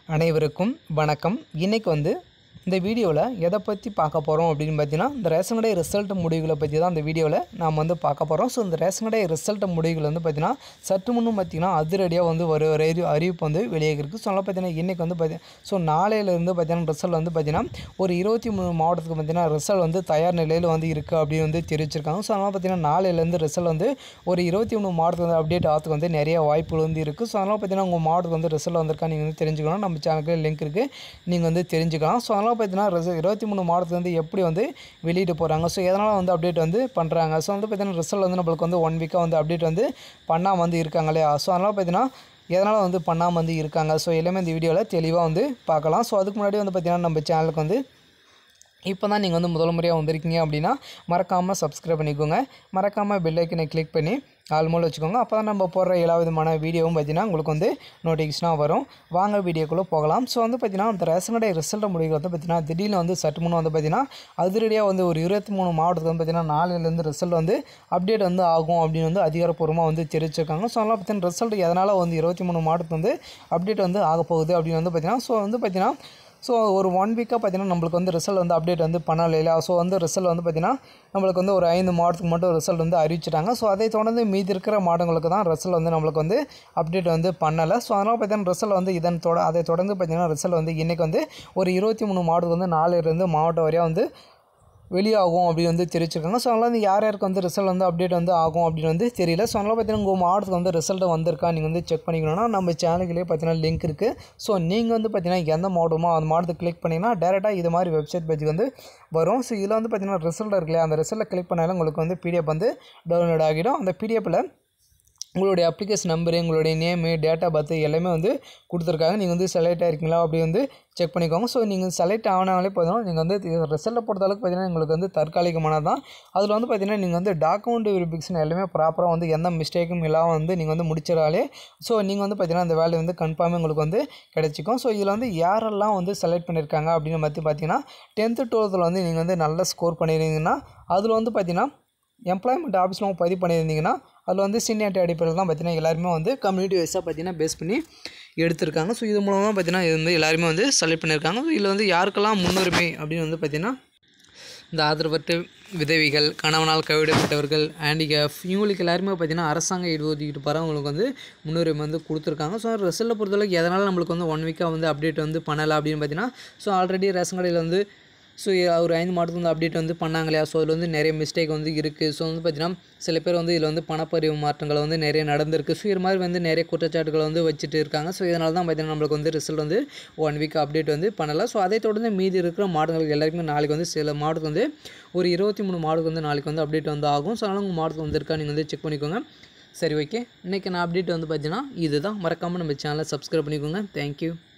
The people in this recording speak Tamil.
அனைவருக்கும் வணக்கம் இன்றைக்கி வந்து இந்த வீடியோவில் எதை பற்றி பார்க்க போகிறோம் அப்படின்னு பார்த்தீங்கன்னா இந்த ரேஷன் கடை ரிசல்ட் முடிவுகளை பற்றி தான் இந்த வீடியோவில் நாம் வந்து பார்க்க போகிறோம் ஸோ இந்த ரேஷன் கடை ரிசல்ட் முடிவுகள் வந்து பார்த்திங்கன்னா சற்று முன்னும் பார்த்திங்கன்னா அதிரடியாக வந்து ஒரு ஒரு அறி- அறிவிப்பு வந்து வெளியாகிருக்கு ஸோ அதனால் பார்த்தீங்கன்னா இன்றைக்கி வந்து பார்த்திங்கன்னா ஸோ நாளையிலேருந்து பார்த்தீங்கன்னா ரிசல்ட் வந்து பார்த்திங்கன்னா ஒரு இருபத்தி மூணு மாவட்டத்துக்கு பார்த்திங்கன்னா ரிசல்ட் வந்து தயார் நிலையில் வந்து இருக்குது அப்படின்னு வந்து தெரிவிச்சிருக்காங்க ஸோ அதனால் பார்த்திங்கன்னா நாளையிலேருந்து ரிசல்ட் வந்து ஒரு இருபத்தி மூணு மாவட்டத்துக்கு வந்து அப்டேட் ஆகிறதுக்கு வந்து நிறைய வாய்ப்புகள் வந்து இருக்குது ஸோ அதனால் பார்த்தீங்கன்னா உங்கள் மாவட்டத்துக்கு வந்து ரிசல்ட் வந்திருக்கா நீங்கள் வந்து தெரிஞ்சுக்கணும் நம்ம சேனலுக்கு லிங்க் இருக்குது நீங்கள் வந்து தெரிஞ்சுக்கலாம் ஸோ அதனால் பார்த்தீங்கன்னா ரிச இருபத்தி மூணு மாவட்டத்துக்கு வந்து எப்படி வந்து வெளியிட்டு போகிறாங்க ஸோ எதனால் வந்து அப்டேட் வந்து பண்ணுறாங்க ஸோ வந்து பார்த்தீங்கன்னா ரிசல்ட் வந்து நம்மளுக்கு வந்து ஒன் வீக்காக வந்து அப்டேட் வந்து பண்ணாமல் வந்து இருக்காங்க இல்லையா ஸோ அதனால் பார்த்தீங்கன்னா எதனால் வந்து பண்ணாமல் வந்து இருக்காங்க ஸோ எல்லாமே இந்த வீடியோவில் தெளிவாக வந்து பார்க்கலாம் ஸோ அதுக்கு முன்னாடி வந்து பார்த்தீங்கன்னா நம்ம சேனலுக்கு வந்து இப்போ தான் நீங்கள் வந்து முதல் முறையாக வந்திருக்கீங்க அப்படின்னா மறக்காமல் சப்ஸ்கிரைப் பண்ணிக்கோங்க மறக்காமல் பெல் ஐக்கனை கிளிக் பண்ணி ஆல்மோல் வச்சுக்கோங்க அப்போ தான் நம்ம போடுற எல்லா விதமான வீடியோவும் பார்த்தீங்கன்னா உங்களுக்கு வந்து நோட்டிஃபிகேஷனாக வரும் வாங்க வீடியோக்குள்ளே போகலாம் ஸோ வந்து பார்த்தீங்கன்னா அந்த ரேஷன் கடை ரிசல்ட் முடிவு வந்து பார்த்தீங்கன்னா திடீர்னு வந்து சற்று முன்னே வந்து பார்த்தீங்கன்னா அதிரடியாக வந்து ஒரு இருபத்தி மூணு மாவட்டத்துக்கு வந்து பார்த்தீங்கன்னா நாளையிலேருந்து ரிசல்ட் வந்து அப்டேட் வந்து ஆகும் அப்படின்னு வந்து அதிகாரப்பூர்வமாக வந்து தெரிவிச்சிருக்காங்க ஸோ அதனால் பார்த்தீங்கன்னா ரிசல்ட் எதனால் வந்து இருபத்தி மூணு மாவட்டத்துக்கு வந்து அப்டேட் வந்து ஆக போகுது அப்படின்னு வந்து பார்த்தீங்கன்னா ஸோ வந்து பார்த்தீங்கன்னா ஸோ ஒரு ஒன் வீக்காக பார்த்தீங்கன்னா நம்மளுக்கு வந்து ரிசல்ட் வந்து அப்டேட் வந்து பண்ணல இல்லையா ஸோ வந்து ரிசல்ட் வந்து பார்த்தீங்கன்னா நம்மளுக்கு வந்து ஒரு ஐந்து மாவட்டத்துக்கு மட்டும் ரிசல்ட் வந்து அறிவிச்சிட்டாங்க ஸோ அதை தொடர்ந்து மீதி இருக்கிற மாவட்டங்களுக்கு தான் ரிசல்ட் வந்து நம்மளுக்கு வந்து அப்டேட் வந்து பண்ணலை ஸோ அதனால் பார்த்தீங்கன்னா ரிசல்ட் வந்து இதன் தொட அதை தொடர்ந்து பார்த்தீங்கன்னா ரிசல்ட் வந்து இன்றைக்கி வந்து ஒரு இருபத்தி மூணு மாவட்டத்துக்கு வந்து நாலுலேருந்து மாவட்டம் வரையாக வந்து வெளியாகும் அப்படின்னு வந்து தெரிவிச்சிருக்காங்க ஸோ அதனால் வந்து யார் யாருக்கு வந்து ரிசல்ட் வந்து அப்டேட் வந்து ஆகும் அப்படின்னு வந்து தெரியல ஸோ அதனால் பார்த்தீங்கன்னா உங்கள் மாவட்டத்துக்கு வந்து ரிசல்ட் வந்திருக்கா நீங்கள் வந்து செக் பண்ணிக்கணும்னா நம்ம சேனலுக்குள்ளே பார்த்தீங்கன்னா லிங்க் இருக்குது ஸோ நீங்கள் வந்து பார்த்தீங்கன்னா எந்த மாவட்டமோ அந்த மாவட்டத்தை கிளிக் பண்ணிங்கன்னா டேரெக்டாக இது மாதிரி வெப்சைட் பேஜ் வந்து வரும் ஸோ இதில் வந்து பார்த்தீங்கன்னா ரிசல்ட் இருக்குல்லையா அந்த ரிசல்ட்டை கிளிக் பண்ணாலும் உங்களுக்கு வந்து பிடிஎஃப் வந்து டவுன்லோட் ஆகிடும் அந்த பிடிஎஃப்பில் உங்களுடைய அப்ளிகேஷன் நம்பரு உங்களுடைய நேமு டேட்டா பர்த் எல்லாமே வந்து கொடுத்துருக்காங்க நீங்கள் வந்து செலக்ட் ஆயிருக்கீங்களா அப்படி வந்து செக் பண்ணிக்கோங்க ஸோ நீங்கள் செலக்ட் ஆனாலே போதும் நீங்கள் வந்து ரிசல்ட்டை பொறுத்த அளவுக்கு பார்த்தீங்கன்னா உங்களுக்கு வந்து தற்காலிகமானது தான் அதில் வந்து பார்த்தீங்கன்னா நீங்கள் வந்து டாக்குமெண்ட் வெரிஃபிகேஷன் எல்லாமே ப்ராப்பராக வந்து எந்த மிஸ்டேக்கும் இல்லாமல் வந்து நீங்கள் வந்து முடிச்சிடாலே ஸோ நீங்கள் வந்து பார்த்தீங்கன்னா அந்த வேல்யூ வந்து கன்ஃபார்மே உங்களுக்கு வந்து கிடைச்சிக்கும் ஸோ இதில் வந்து யாரெல்லாம் வந்து செலக்ட் பண்ணியிருக்காங்க அப்படின்னு பற்றி பார்த்தீங்கன்னா டென்த்து டுவெல்த்தில் வந்து நீங்கள் வந்து நல்ல ஸ்கோர் பண்ணியிருந்தீங்கன்னா அதில் வந்து பார்த்தீங்கன்னா எம்ப்ளாய்மெண்ட் ஆஃபீஸில் பதிவு பண்ணியிருந்தீங்கன்னா அதில் வந்து சீனியாரிட்டி அடிப்படையில் தான் பார்த்தீங்கன்னா எல்லாருமே வந்து கம்யூனிட்டி வைஸாக பார்த்தீங்கன்னா பேஸ் பண்ணி எடுத்திருக்காங்க ஸோ இது மூலமாக பார்த்தீங்கன்னா இது வந்து எல்லாருமே வந்து செலக்ட் பண்ணியிருக்காங்க ஸோ இதில் வந்து யாருக்கெல்லாம் முன்னுரிமை அப்படின்னு வந்து பார்த்தீங்கன்னா இந்த ஆதரவற்ற விதவிகள் கணவனால் கைவிடப்பட்டவர்கள் ஹேண்டிகேப் இவங்களுக்கு எல்லாருமே பார்த்தீங்கன்னா அரசாங்க இடஒதுக்கீட்டு பரவங்களுக்கு வந்து முன்னுரிமை வந்து கொடுத்துருக்காங்க ஸோ ரிசல்ட்டை பொறுத்தளவுக்கு எதனால் நம்மளுக்கு வந்து ஒன் வீக்காக வந்து அப்டேட் வந்து பண்ணலை அப்படின்னு பார்த்தீங்கன்னா ஸோ ஆல்ரெடி ரேஷன் கடையில் வந்து ஸோ ஒரு ஐந்து மாதத்துக்கு வந்து அப்டேட் வந்து பண்ணாங்க இல்லையா ஸோ அதில் வந்து நிறைய மிஸ்டேக் வந்து இருக்குது ஸோ வந்து பார்த்தீங்கன்னா சில பேர் வந்து இதில் வந்து பணப்பரிவு மாற்றங்கள் வந்து நிறைய நடந்திருக்கு ஸோ இது மாதிரி வந்து நிறைய குற்றச்சாட்டுகளை வந்து வச்சுட்டு இருக்காங்க ஸோ இதனால தான் பார்த்தீங்கன்னா நம்மளுக்கு வந்து ரிசல்ட் வந்து ஒன் வீக் அப்டேட் வந்து பண்ணலை ஸோ அதை தொடர்ந்து மீதி இருக்கிற மாவட்டங்களுக்கு எல்லாருக்குமே நாளைக்கு வந்து சில மாவட்டத்துக்கு வந்து ஒரு இருபத்தி மூணு மாவட்டத்துக்கு வந்து நாளைக்கு வந்து அப்டேட் வந்து ஆகும் ஸோ அதனால் உங்கள் மாவட்டத்துக்கு வந்திருக்கா நீங்கள் வந்து செக் பண்ணிக்கோங்க சரி ஓகே இன்றைக்கி நான் அப்டேட் வந்து பார்த்தீங்கன்னா இதுதான் மறக்காமல் நம்ம சேனலை சப்ஸ்கிரைப் பண்ணிக்கோங்க தேங்க்யூ